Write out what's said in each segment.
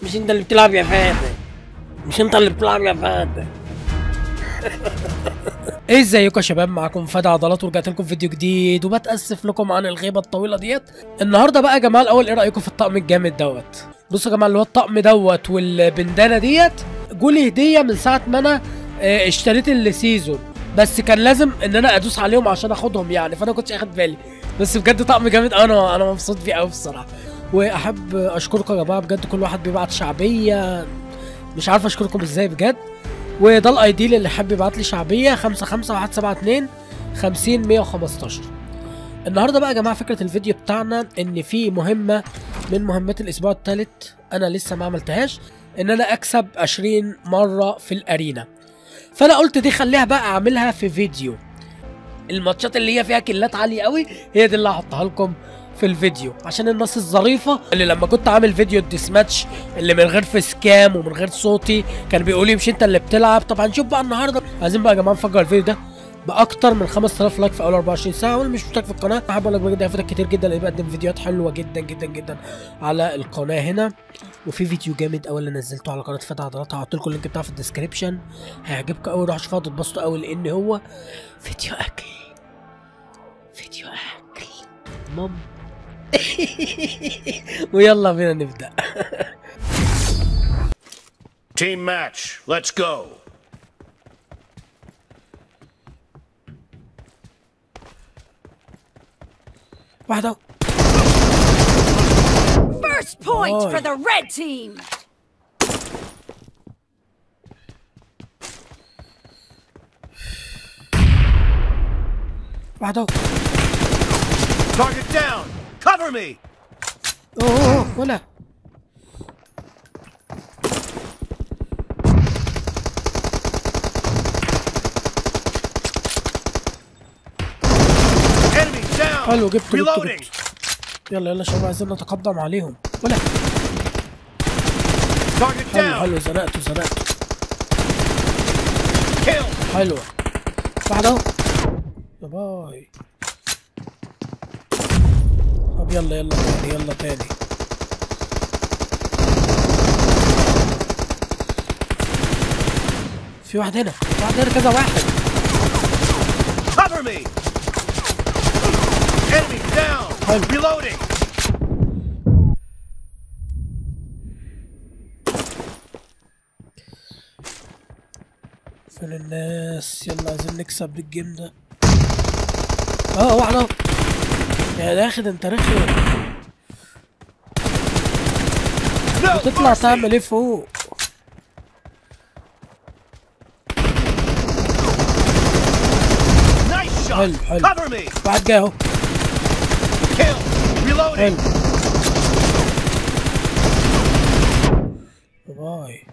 مش انت اللي بتلعب يا فاتح مش انت اللي بتلعب يا فاتح ايه ازيكم يا شباب معاكم فادي عضلات ورجعت لكم فيديو جديد وبتاسف لكم عن الغيبه الطويله ديت النهارده بقى يا جماعه الاول ايه رايكم في الطقم الجامد دوت بصوا يا جماعه اللي هو الطقم دوت والبندانه ديت جولي هديه من ساعه ما انا آه، اشتريت السيزون بس كان لازم ان انا ادوس عليهم عشان اخدهم يعني فانا كنتش اخد بالي بس بجد طقم جامد انا انا مبسوط بيه قوي بصراحه واحب اشكركم يا جماعه بجد كل واحد بيبعت شعبيه مش عارف اشكركم ازاي بجد وده الاي دي اللي حابب يبعت لي شعبيه 55172 50 115 النهارده بقى يا جماعه فكره الفيديو بتاعنا ان في مهمه من مهمات الاسبوع الثالث انا لسه ما عملتهاش ان انا اكسب 20 مره في الارينا فانا قلت دي خليها بقى اعملها في فيديو الماتشات اللي هي فيها كيلات عاليه قوي هي دي اللي هحطها لكم في الفيديو عشان الناس الظريفه اللي لما كنت عامل فيديو الديس ماتش اللي من غير فيس كام ومن غير صوتي كان بيقول لي مش انت اللي بتلعب طبعا شوف بقى النهارده عايزين بقى يا جماعه نفجر الفيديو ده باكتر من 5000 لايك في اول 24 ساعه واللي مش مشترك في القناه حابب اقول لك بجد هيفيدك كتير جدا لان بقدم فيديوهات حلوه جدا جدا جدا على القناه هنا وفي فيديو جامد قوي اللي نزلته على قناه فتح عضلات هحط لكم اللينك بتاعه في الديسكربشن هيعجبكم قوي روحوا شوفوها تتبسطوا قوي لان هو فيديو اكل فيديو اكل مام ويلا بينا نبدا Team match, let's go. واحده First point Boy. for the red team. واحده Target down. Cover me. اوه أوه، أوه، ولا Enemy down. حلو جبته جبته Reloading. جبته يلا يلا يا شباب عايزين نتقدم عليهم ولا Target حلو down. حلو زنقته زنقته Kill. حلوة واحدة اهو يا باي طب يلا يلا تاني يلا تاني في واحد هنا واحد هنا كذا واحد Cover me. Enemy down. Help. Reloading. فين الناس يلا عايزين نكسب بالجيم ده اه واحدة اهو يا داخل انت رخم No تطلع mercy. تعمل ايه فوق Nice shot. Help, help. Cover me. واحد جاي اهو Kill. Reloading. حلو باي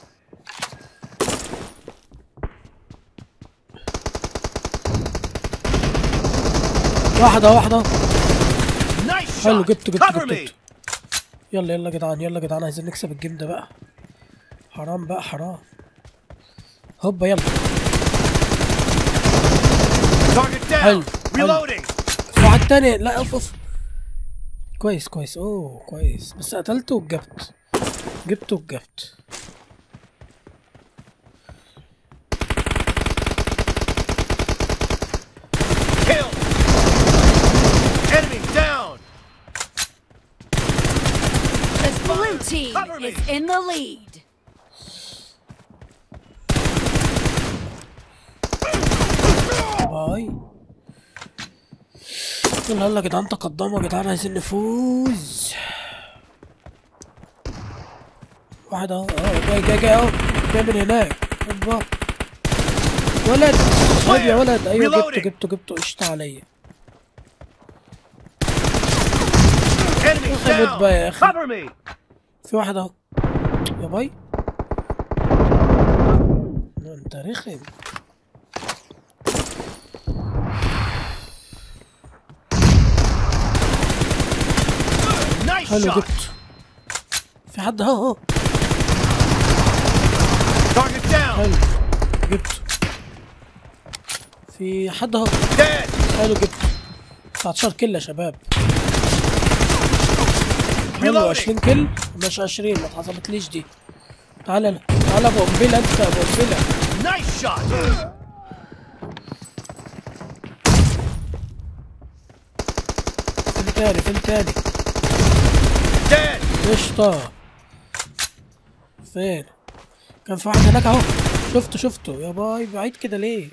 واحدة واحدة Nice حلو shot. جبته جبته Cover جبته, me. جبته. يلا يلا يا جدعان يلا يا جدعان عايزين نكسب الجيم ده بقى حرام بقى حرام هوبا يلا Target down. حلو. Reloading. في واحد تاني لا اوف اوف كويس كويس اوه كويس بس قتلته وجبت جبته وجبت Kill. Enemy down. The blue team Cover me. is in the lead. باي يلا يلا يا جدعان تقدموا يا جدعان عايزين نفوز واحد اهو اهو جاي جاي جاي اهو جاي من هناك هوبا ولد طيب يا ولد ايوه جبته Reloading. جبته جبته قشطة عليا Enemy خبط down. بقى يا أخي. Cover me. في واحد اهو يا باي انت رخم Nice حلو shot. جبته في حد اهو اهو Target down. حلو جبته في حد اهو Dead. حلو جبته 19 كيل يا شباب حلو Reloading. 20 كيل مش 20 ما اتحسبتليش دي تعالى لا تعالى ابو قنبله انت ابو قنبله Nice shot. فين تاني فين تاني Dead. قشطة فين كان في واحد هناك اهو شفته شفته يا باي بعيد كده ليه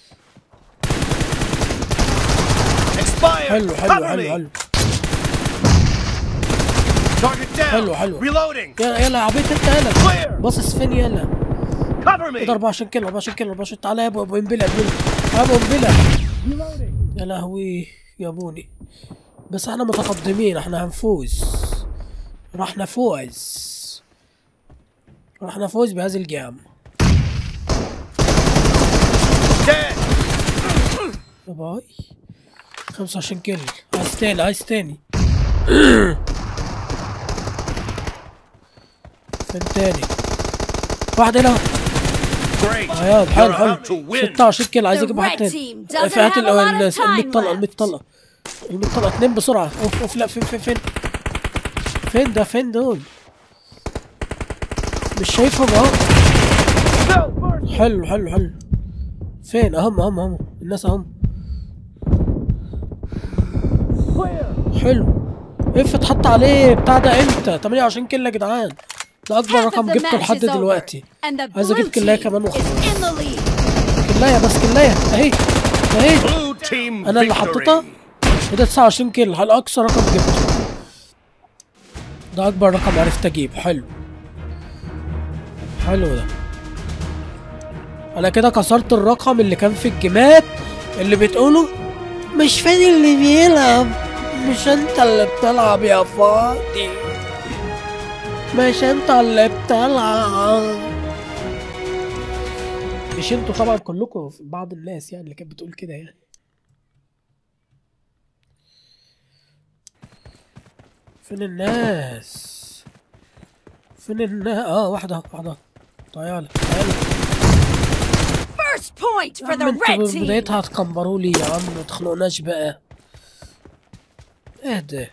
Expired. حلو حلو Cover حلو me. حلو Target down. حلو، حلو. Reloading. يلا يلا يا عبيط انت يلا Clear. باصص فين يلا Cover me. كده 24 كيلو 24 كيلو 24 تعالى يا ابو ابو قنبله ابو يا ابو قنبله يا لهوي يا بوني بس احنا متقدمين احنا هنفوز راح نفوز راح نفوز بهذه الجيم Dead. يا باي 25 كيلو عايز تاني عايز تاني فين تاني واحد هنا Great. عيال حلو You're حلو about to win. 16 كيلو عايز The اجيب واحد red تاني team doesn't في هات have a lot of ال time 100 طلقه ال 100 left. طلقه ال 100 طلقه اتنين بسرعه اوف اوف لا فين فين فين فين ده فين دول مش شايفهم اهو حلو حلو حلو فين اهم اهم اهم الناس اهم حلو اف اتحط عليه بتاع ده امتى 28 كيلو يا جدعان ده اكبر Half of رقم the جبته match لحد is over, دلوقتي and the عايز اجيب blue كلاية team كمان is واخد in the lead. كلاية بس كلاية اهي اهي Blue team انا اللي victory. حطيتها وده 29 كيلو على اقصى رقم جبته ده اكبر رقم عرفت اجيب حلو حلو ده انا كده كسرت الرقم اللي كان في الجيمات اللي بتقوله مش فادي اللي بيلعب مش انت اللي بتلعب يا فاضي مش انت اللي بتلعب مش انتوا طبعا كلكم بعض الناس يعني اللي كانت بتقول كده يعني فين الناس فين الناس اه واحدة واحدة تعالى تعالى First point يا for عم the red انتوا team. بدايتها هتكمبروا لي يا عم ما تخنقناش بقى اهدى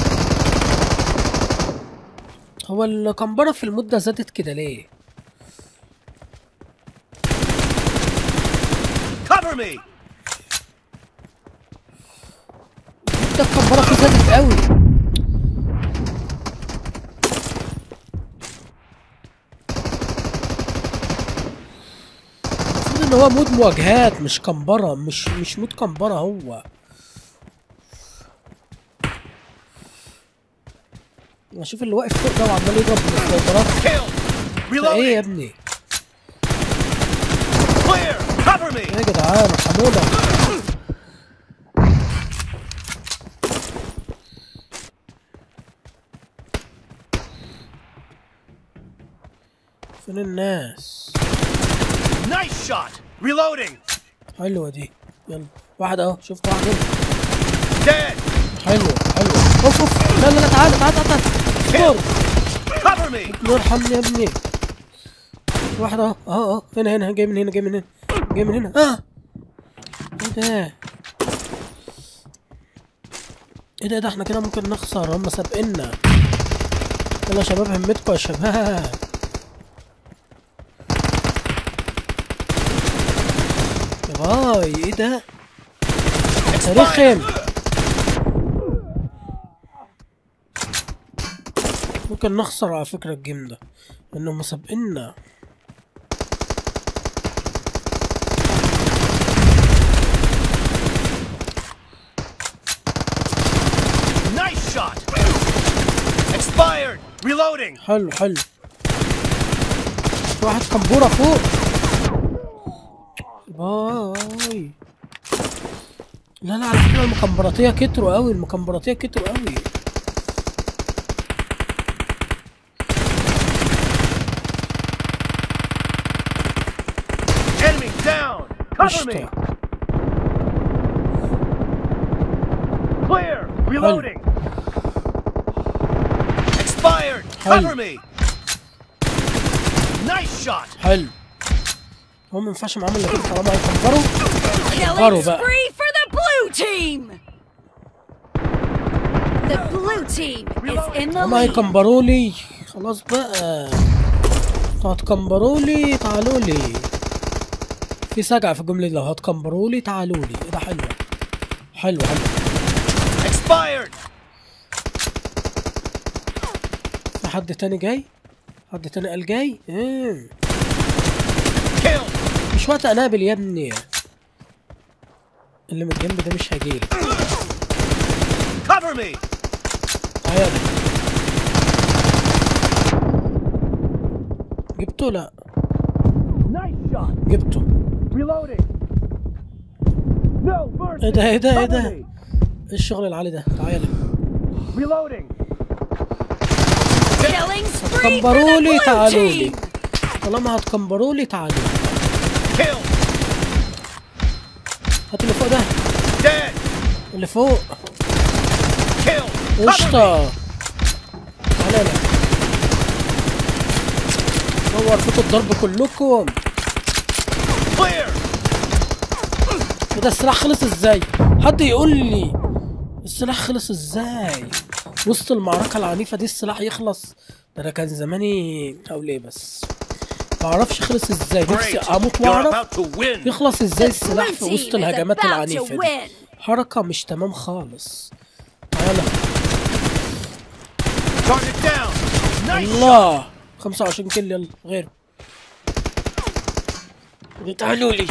هو الكمبرة في المدة زادت كده ليه؟ Cover me. ده الكمبرة فيه زادت قوي المفروض ان هو مود مواجهات مش كمبرة مش مش مود كمبرة هو اشوف اللي واقف فوق ده وعمال يضرب بالسنايبرات Kill. ده ايه يا Reloading. ابني؟ Clear. Cover me. ايه يا جدعان ارحمونا فين الناس؟ Nice shot. Reloading. حلوة دي يلا واحد اهو شفت واحد هنا Dead. حلوة حلوة اوف اوف لا لا لا تعالى تعالى تعالى اصبر Cover me. ارحمني يا ابني واحد اهو اهو اهو هنا هنا جاي من هنا جاي من هنا جاي من هنا اه ايه ده ايه ده إيه ده احنا كده ممكن نخسر هم سابقنا يلا يا شباب همتكم يا شباب يا باي ايه ده Expired. رخم ممكن نخسر على فكرة الجيم ده انهم سابقنا Nice shot. Expired. Reloading. حلو حلو في واحد كمبورة فوق باي لا لا على فكرة المكمبراتية كتروا قوي المكمبراتية كتروا قوي Enemy down. Cover me. قشطة Clear. Reloading. Expired. Help. Cover me. Nice shot. حلو هو ما ينفعش معاهم الا كده طالما هيكمبروا Killing Baro بقى. spree for the blue team. The blue team is in the هما lead. هيكمبروا لي خلاص بقى انتوا هتكمبروا لي تعالوا لي في سجع في الجملة دي لو هتكمبروا لي تعالوا لي ايه ده حلو حلو حلو Expired! في حد تاني جاي حد تاني قال جاي مم. Kill! مش وقت انابل يا ابني اللي من الجنب ده مش هيجيلي Cover me! تعالى جبته لا Nice shot! جبته Reloading! No mercy! ايه ده ايه ده ايه Cover ده me! ايه الشغل العالي ده تعالى Reloading! Killing spree for كمبروا the لي blue تعالوا لي team. طالما هتكمبروا لي تعالوا Kill! هات اللي فوق ده Dead! اللي فوق Kill! Cover me! قشطة تعالى لك دور فيكم الضرب كلكم Clear! ايه ده السلاح خلص ازاي حد يقول لي السلاح خلص ازاي وسط المعركة العنيفة دي السلاح يخلص ده انا كان زماني اقول ايه بس معرفش خلص ازاي نفسي Great! اموت You're واعرف about to win! يخلص ازاي The السلاح blue في team وسط is الهجمات about to العنيفة دي win. حركة مش تمام خالص تعالى Target down! Nice! الله 25 كيل يلا غيره تعالوا لي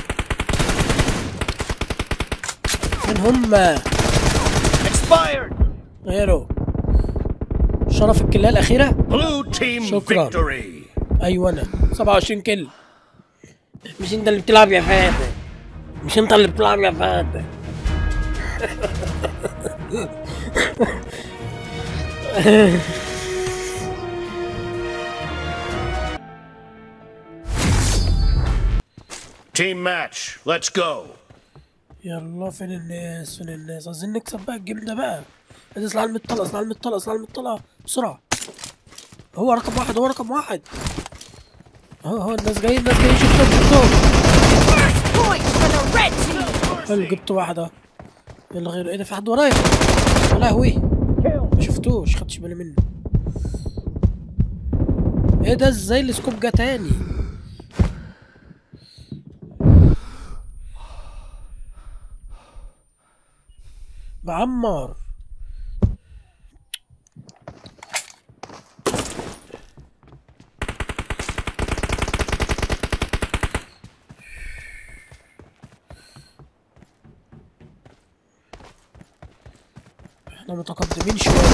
فين هم Expired! غيره شرف الكليه الاخيره Blue team شكراً. victory! ايوه انا 27 كيل مش انت اللي بتلعب يا فادي مش انت اللي بتلعب يا فادي Team match, let's go! يلا فين الناس فين الناس عايزين نكسب بقى الجيم ده بقى ادي سلاح المطلع سلاح المطلع سلاح المطلع بسرعة هو رقم واحد هو رقم واحد اهو هو الناس جايين الناس جايين شفتهم شفتهم First point for the red team. حلو جبت واحد اهو يلا غيره ايه ده في حد ورايا يا لهوي Kill! ما شفتوش خدتش بالي منه ايه ده ازاي السكوب جه تاني بعمر احنا متقدمين شويه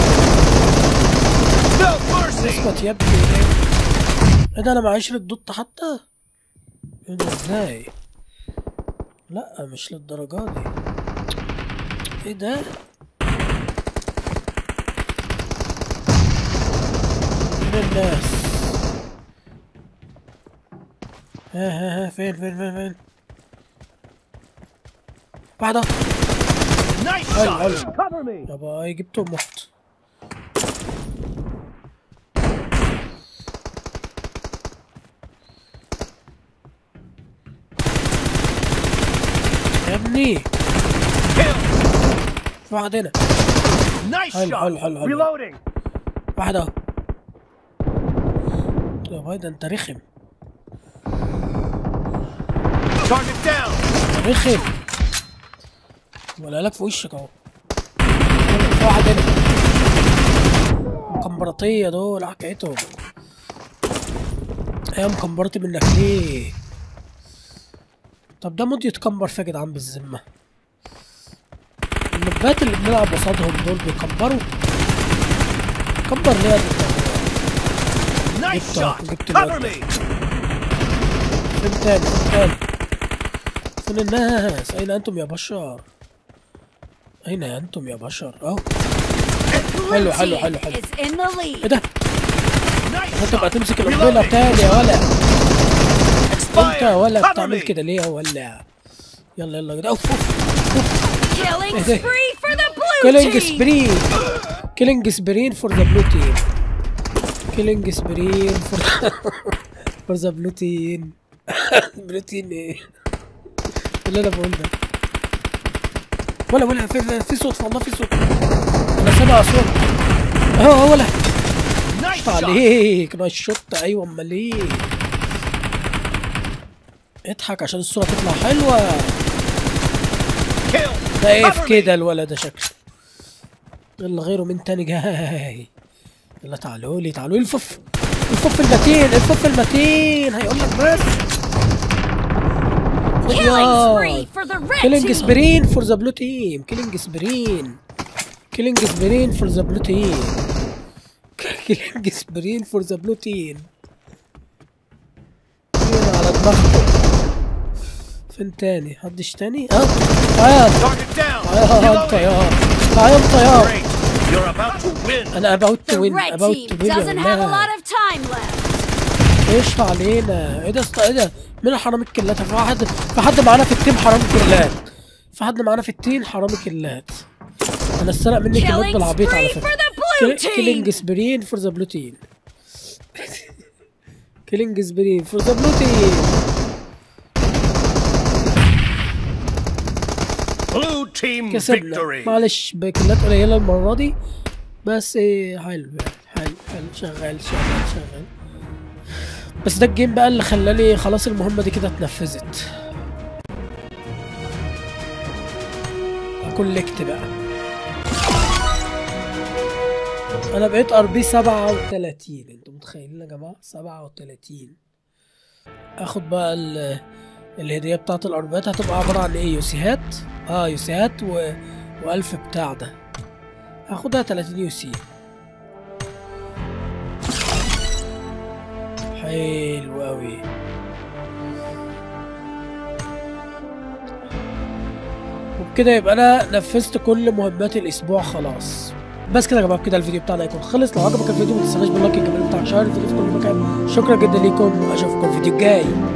No mercy! اثبت يا ابني ايه ايه ده انا معيش الدوت حتى ايه ده ازاي لا مش للدرجة دي ايه ده فين الناس ها ها ها فين فين فين فين بعدها Nice حلو shot! حلو Cover me! يابا ايه جبته مت يا ابني Kill! في واحد هنا Nice حلو، shot! حلو، حلو، حلو. Reloading! واحد اهو يا باي ده انت رخم Target down! رخم ولا لك في وشك اهو في واحد هنا مكمبرطية دول حكايتهم ايه مكمبرتي منك ليه طب ده مود يتكمبر فيها يا جدعان بالذمة النبات اللي بنلعب قصادهم دول بيكمبروا كبر ليه يا ابني؟ Nice جبته، shot! جبت Cover الواد. me! فين تاني فين تاني فين الناس أين أنتم يا بشر أين أنتم يا بشر أهو Blue حلو، حلو، team حلو، حلو. is in the إيه lead. ده Nice أنت بقى shot! تمسك القنبلة Reloading! تاني يا ولا أنت Expired! ولا Cover بتعمل me! كده ليه يا ولا يلا يلا كده أوف أوف Killing إيه ده؟ spree for the blue كيلينج team. سبرين كيلينج سبرين فور ذا بلو تيم كيلينج سبرين فور فور ذا بلو تيم بلو تيم ايه اللي انا بقول ده ولا ولا في, في, في صوت والله في صوت انا سامع صوت اهو هو ولا Nice قشطة shot. عليك نايس شوت ايوه امال ايه اضحك عشان الصورة تطلع حلوة Kill. ده ايه Cover في me. كده الولد ده شكله يلا غيره من تاني جاي يلا تعالوا لي تعالوا لي الفف الفف المتين الفف المتين هيقول لك بس خد Killing spree يا for the red كيلينج team. سبرين فور ذا بلو تيم كيلينج سبرين كيلينج سبرين فور ذا بلو تيم كيلينج سبرين فور ذا بلو تيم على دماغكم فين تاني حدش تاني ها تعال Target down. تعال انت Reloading. يا تعال انت يا Great. You're about to win. انا about to The win red about team to win doesn't have a والله. lot of time left. ايش علينا ايه ده است- ايه ده مين حرامي الكلات في حد في حد معانا في التيم حرامي كلات في حد معانا في التيم حرامي كلات انا استرق مني كلات Killing بالعبيط على spree for فكره the blue كيلينج team. سبرين فور ذا بلو تيم كيلينج سبرين فور ذا بلو تيم Blue team كسبنا victory. معلش بكلات قليله المره دي بس إيه، حلو يعني حلو حلو شغال شغال شغال بس ده الجيم بقى اللي خلاني خلاص المهمه دي كده اتنفذت اكولكت بقى انا بقيت ار بي 37 انتوا متخيلين يا جماعه 37 اخد بقى ال الهديه بتاعت الاربات هتبقى عباره عن ايه يوسيهات اه يوسيهات و... والف بتاع ده هاخدها 30 يوسي حلو اوي وبكده يبقى انا نفذت كل مهمات الاسبوع خلاص بس كده يا جماعه كده الفيديو بتاعنا هيكون خلص لو عجبك الفيديو ما تنساش باللايك الجميل بتاع شهر الفيديو في كل مكان شكرا جدا ليكم اشوفكم الفيديو الجاي